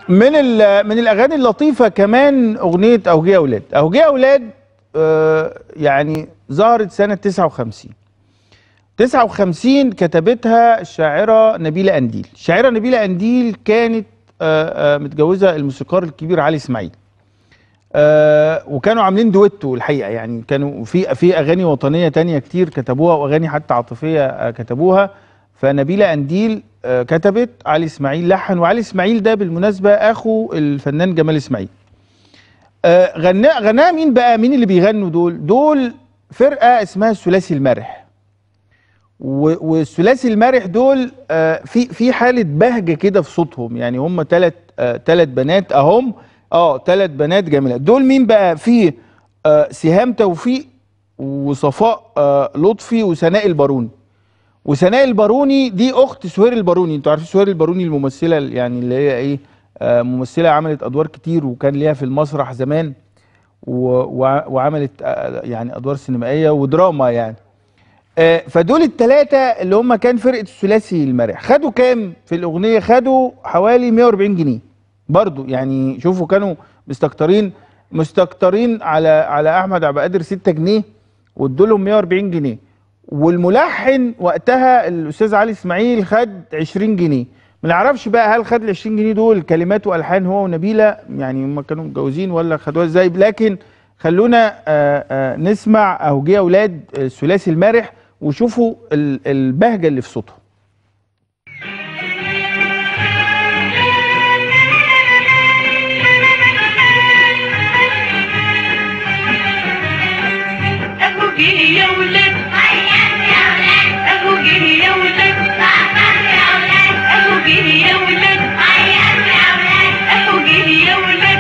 من ال- من الاغاني اللطيفه كمان اغنيه اوجيه اولاد اوجيه اولاد آه، يعني ظهرت سنه 59 59 كتبتها الشاعره نبيله انديل الشاعره نبيله انديل كانت آه، آه، متجوزه الموسيقار الكبير علي اسماعيل آه، وكانوا عاملين دويتو الحقيقه يعني كانوا في في اغاني وطنيه تانية كتير كتبوها واغاني حتى عاطفيه آه، كتبوها فنبيله انديل آه، كتبت علي اسماعيل لحن وعلي اسماعيل ده بالمناسبه اخو الفنان جمال اسماعيل آه، غنى غناها مين بقى مين اللي بيغنوا دول دول فرقه اسمها الثلاثي المرح و- والثلاثي المرح دول آه، في في حاله بهجه كده في صوتهم يعني هم ثلاث ثلاث بنات اهم اه ثلاث بنات جميلات دول مين بقى في آه، سهام توفيق وصفاء آه، لطفي وسناء الباروني وسناء الباروني دي اخت سهير الباروني انتوا عارفين سهير الباروني الممثله ال- يعني اللي هي ايه آه، ممثله عملت ادوار كتير وكان ليها في المسرح زمان و- وع- وعملت آه، يعني ادوار سينمائيه ودراما يعني آه، فدول الثلاثه اللي هم كان فرقه الثلاثي المرح خدوا كام في الاغنيه خدوا حوالي 140 جنيه برضو يعني شوفوا كانوا مستكترين مستكترين على على احمد عبد القادر 6 جنيه وادوا لهم 140 جنيه والملحن وقتها الاستاذ علي اسماعيل خد 20 جنيه ما نعرفش بقى هل خد ال 20 جنيه دول كلمات والحان هو ونبيله يعني هم كانوا متجوزين ولا خدوها ازاي لكن خلونا آه، آه، نسمع اوجيه اولاد الثلاثي المرح وشوفوا ال- البهجه اللي في صوتهم اهو جه يا ولاد اهو جه يا ولاد اهو جه يا ولاد اهو جه يا ولاد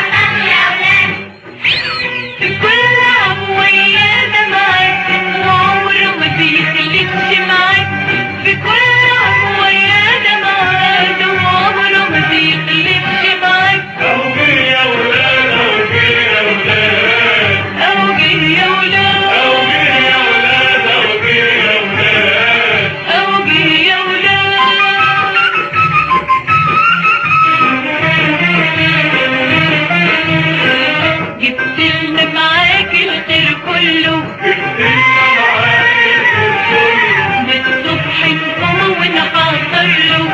في كل عام ويانا معاك وعمره ما بيخليكش معاك في كل عام ويانا معاك وعمره ما بيخليكش معاك اهو جه يا ولاد اهو جه يا ولاد جبت لنا معاك الخير كله من الصبح نقوم ونحضر له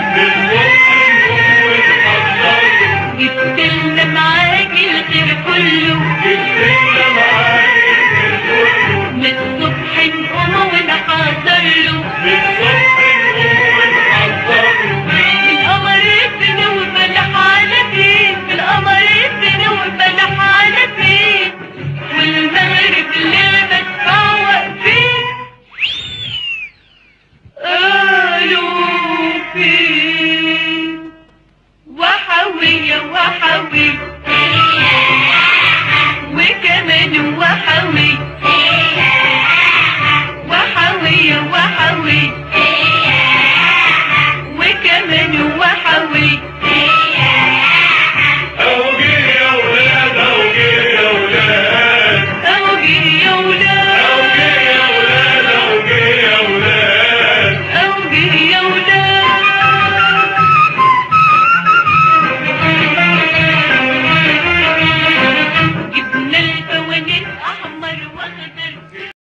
جبت لنا معاك الخير كله